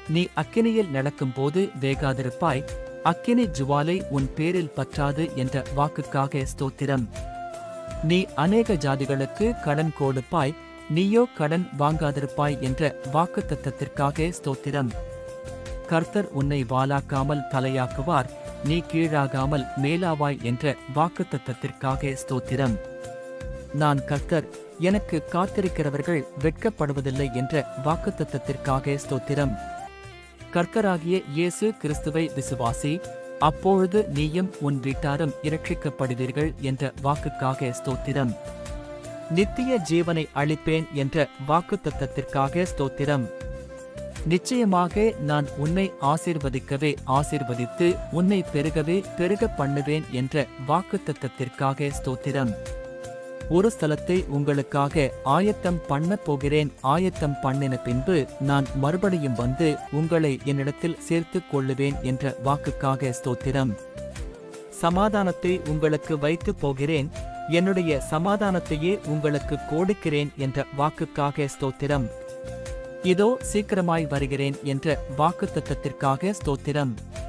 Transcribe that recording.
நீ அக்கினியில் நடக்கும்போது வேகாதிருப்பாய் அக்கினி ஜுவாலை உன் பேரில் பற்றாது என்ற வாக்குக்காக ஸ்தோத்திரம் நீ அநேக ஜாதிகளுக்கு கடன் கொடுப்பாய் நீயோ கடன் வாங்காதிருப்பாய் என்ற வாக்குத்தத்தத்திற்காக ஸ்தோத்திரம் கர்த்தர் உன்னை வாலாக்காமல் தலையாக்குவார் நீ கீழாகாமல் மேலாவாய் என்ற வாக்குத்தத்தத்திற்காக ஸ்தோத்திரம் நான் கர்த்தர் எனக்கு காத்திருக்கிறவர்கள் வெட்கப்படுவதில்லை என்ற வாக்குத்தத்தத்திற்காக ஸ்தோத்திரம் கர்த்தராகிய இயேசு கிறிஸ்துவை விசுவாசி அப்பொழுது நீயும் உன் வீட்டாரும் இரட்சிக்கப்படுவீர்கள் என்ற வாக்குக்காக ஸ்தோத்திரம் நித்திய ஜீவனை அளிப்பேன் என்ற வாக்குத்தத்தத்திற்காக ஸ்தோத்திரம் நிச்சயமாக நான் உன்னை ஆசீர்வதிக்கவே ஆசீர்வதித்து உன்னை பெருகவே பெருக பண்ணுவேன் என்ற வாக்குத்தத்தத்திற்காக ஸ்தோத்திரம் ஒரு ஸ்தலத்தை உங்களுக்காக ஆயத்தம் பண்ணப் போகிறேன் ஆயத்தம் பண்ணின பின்பு நான் மறுபடியும் வந்து உங்களை என்னிடத்தில் சேர்த்துக் கொள்ளுவேன் என்ற வாக்குக்காக ஸ்தோத்திரம் சமாதானத்தை உங்களுக்கு வைத்துப் போகிறேன் என்னுடைய சமாதானத்தையே உங்களுக்கு கொடுக்கிறேன் என்ற வாக்குக்காக ஸ்தோத்திரம் இதோ சீக்கிரமாய் வருகிறேன் என்ற வாக்குத்தத்தத்திற்காக ஸ்தோத்திரம்